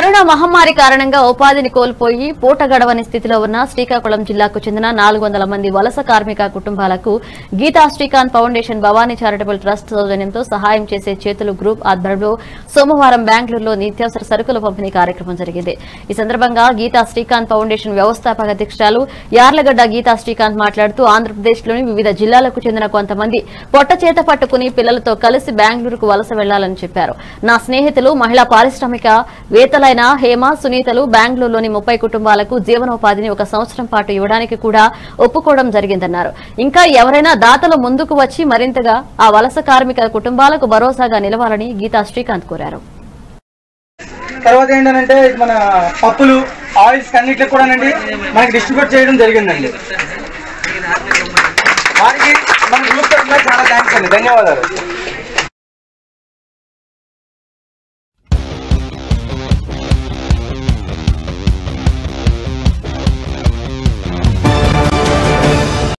corona మహమ్మారి కారణంగా ఉపాధిని కోల్పోయి పూట గడవని స్థితిలో ఉన్న శ్రీకాకుళం జిల్లాకు చెందిన నాలుగు వందల మంది వలస కార్మిక కుటుంబాలకు Geetha Srikanth foundation Bhavani charitable trust సౌజన్యంతో సహాయం చేసే చేతులు గ్రూప్ ఆధ్వర్యంలో సోమవారం బెంగళూరులో నిత్యావసర సరుకుల పంపిణీ కార్యక్రమం జరిగింది ఈ సందర్భంగా గీతా శ్రీకాంత్ ఫౌండేషన్ వ్యవస్థాపక అధ్యక్షురాలు యార్లగడ్డ గీతా శ్రీకాంత్ మాట్లాడుతూ ఆంధ్రప్రదేశ్లోని వివిధ జిల్లాలకు చెందిన కొంతమంది పొట్ట చేత పట్టుకుని పిల్లలతో కలిసి బెంగళూరుకు వలస వెళ్లాలని చెప్పారు నా స్నేహితులు మహిళా పారిశ్రామిక వేతలైన హేమ సునీతలు బెంగళూరులోని ముప్పై కుటుంబాలకు జీవనోపాధిని ఒక సంవత్సరం పాటు ఇవ్వడానికి కూడా ఒప్పుకోవడం జరిగిందన్నారు ఇంకా ఎవరైనా దాతలు ముందుకు వచ్చి మరింతగా ఆ వలస కార్మిక కుటుంబాలకు భరోసాగా నిలవాలని గీతా శ్రీకాంత్ కోరారు తర్వాత ఏంటంటే ఇది మన పప్పులు ఆయిల్స్ అన్నిటికి కూడానండి మనకి డిస్ట్రిబ్యూట్ చేయడం జరిగిందండి వారికి మన గ్రూప్ తరఫున చాలా థ్యాంక్స్ అండి ధన్యవాదాలు